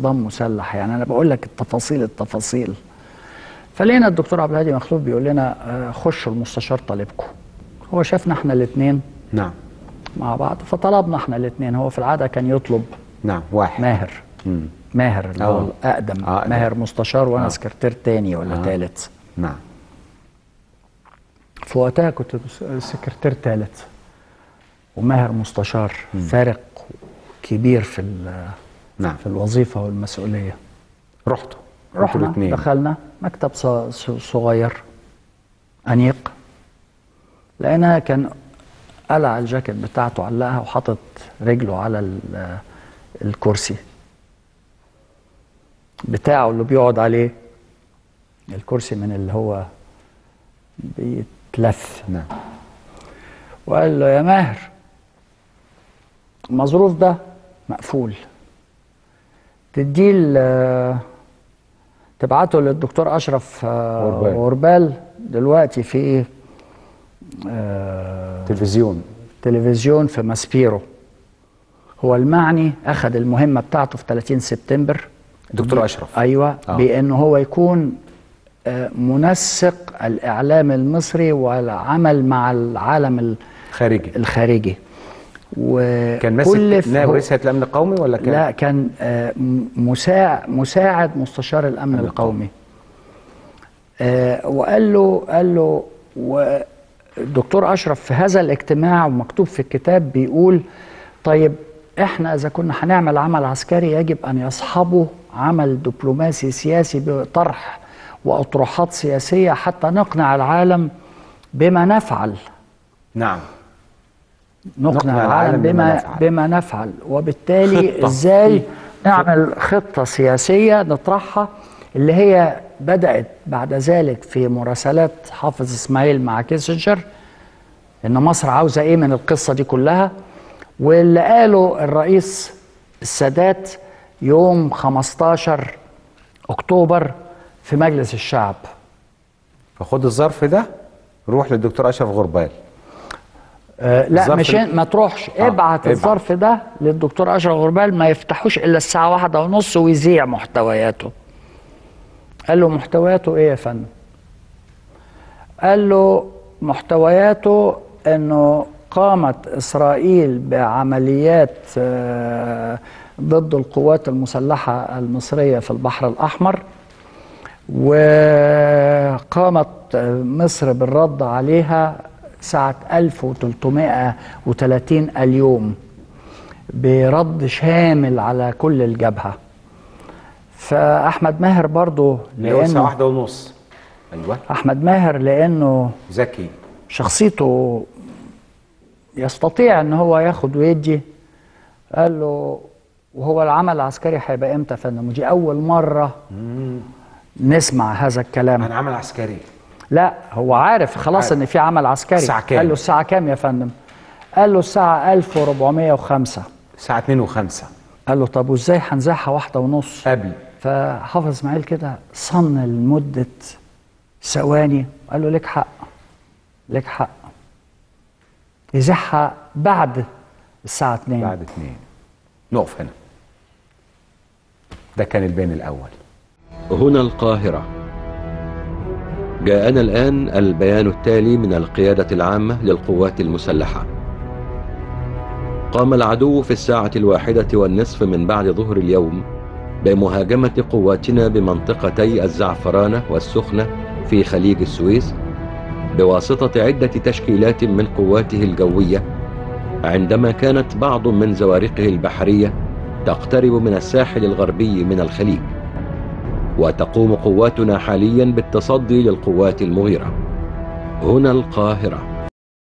استخدام مسلح يعني انا بقول لك التفاصيل التفاصيل فلقينا الدكتور عبد الهادي مخلوف بيقول لنا آه، خشوا المستشار طالبكم هو شافنا احنا الاثنين نعم مع بعض فطلبنا احنا الاثنين هو في العاده كان يطلب نعم واحد ماهر مم. ماهر اللي هو آه. الاقدم آه، ماهر مستشار وانا آه. سكرتير تاني ولا آه. ثالث نعم في وقتها كنت سكرتير ثالث وماهر مستشار فارق كبير في ال- نعم في الوظيفه والمسؤوليه رحتوا انتوا رحنا الاثنين دخلنا مكتب ص- ص- صغير انيق لقيناها كان قلع الجاكيت بتاعته علقها وحاطط رجله على ال- الكرسي بتاعه اللي بيقعد عليه الكرسي من اللي هو بيتلف نعم وقال له يا ماهر المظروف ده مقفول تديه ال- تبعته للدكتور اشرف آه، غربال. غربال دلوقتي في آه، تلفزيون تلفزيون في ماسبيرو هو المعني اخذ المهمه بتاعته في 30 سبتمبر دكتور اشرف ايوه آه. بانه هو يكون آه، منسق الاعلام المصري والعمل مع العالم ال- خارجي الخارجي وكل كان ماسك نائب هو- رئيس هيئه الامن القومي ولا كان لا كان آه، م- مساعد مساعد مستشار الامن الأمن القومي آه، وقال له قال له والدكتور اشرف في هذا الاجتماع ومكتوب في الكتاب بيقول طيب احنا اذا كنا هنعمل عمل عسكري يجب ان يصحبه عمل دبلوماسي سياسي بطرح واطروحات سياسيه حتى نقنع العالم بما نفعل نعم نقنع العالم بما نفعل. بما نفعل وبالتالي خطة. ازاي نعمل خطه سياسيه نطرحها اللي هي بدات بعد ذلك في مراسلات حافظ اسماعيل مع كيسنجر ان مصر عاوزه ايه من القصه دي كلها واللي قاله الرئيس السادات يوم 15 اكتوبر في مجلس الشعب فخد الظرف ده روح للدكتور اشرف غربال آه لا الظرف مش ال- ما تروحش آه، ابعت ابعت. الظرف ده للدكتور اشرف غربال ما يفتحوش الا الساعه واحدة ونص ويذيع محتوياته قال له محتوياته ايه يا فندم قال له محتوياته انه قامت اسرائيل بعمليات آه، ضد القوات المسلحه المصريه في البحر الاحمر وقامت مصر بالرد عليها ساعة 1330 اليوم برد شامل على كل الجبهة فأحمد ماهر برضو اللي هو الساعه لأنه واحدة ونص ايوه أحمد ماهر لأنه ذكي شخصيته يستطيع ان هو ياخد ويدي قال له وهو العمل العسكري هيبقى امتى يا فندم ودي اول مره نسمع هذا الكلام عن عمل عسكري لا هو عارف خلاص عارف. ان في عمل عسكري الساعة كام؟ قال له الساعه كام يا فندم قال له الساعه 1405 الساعه 2 و5 قال له طب وازاي هنزعها واحده ونص قبل فحافظ اسماعيل كده صن لمده ثواني قال له لك حق لك حق يزحها بعد الساعه 2 بعد 2 نقف هنا ده كان البيان الاول هنا القاهرة جاءنا الآن البيان التالي من القيادة العامة للقوات المسلحة قام العدو في الساعة الواحدة والنصف من بعد ظهر اليوم بمهاجمة قواتنا بمنطقتي الزعفرانة والسخنة في خليج السويس بواسطة عدة تشكيلات من قواته الجوية عندما كانت بعض من زوارقه البحرية تقترب من الساحل الغربي من الخليج وتقوم قواتنا حاليا بالتصدي للقوات المغيرة هنا القاهرة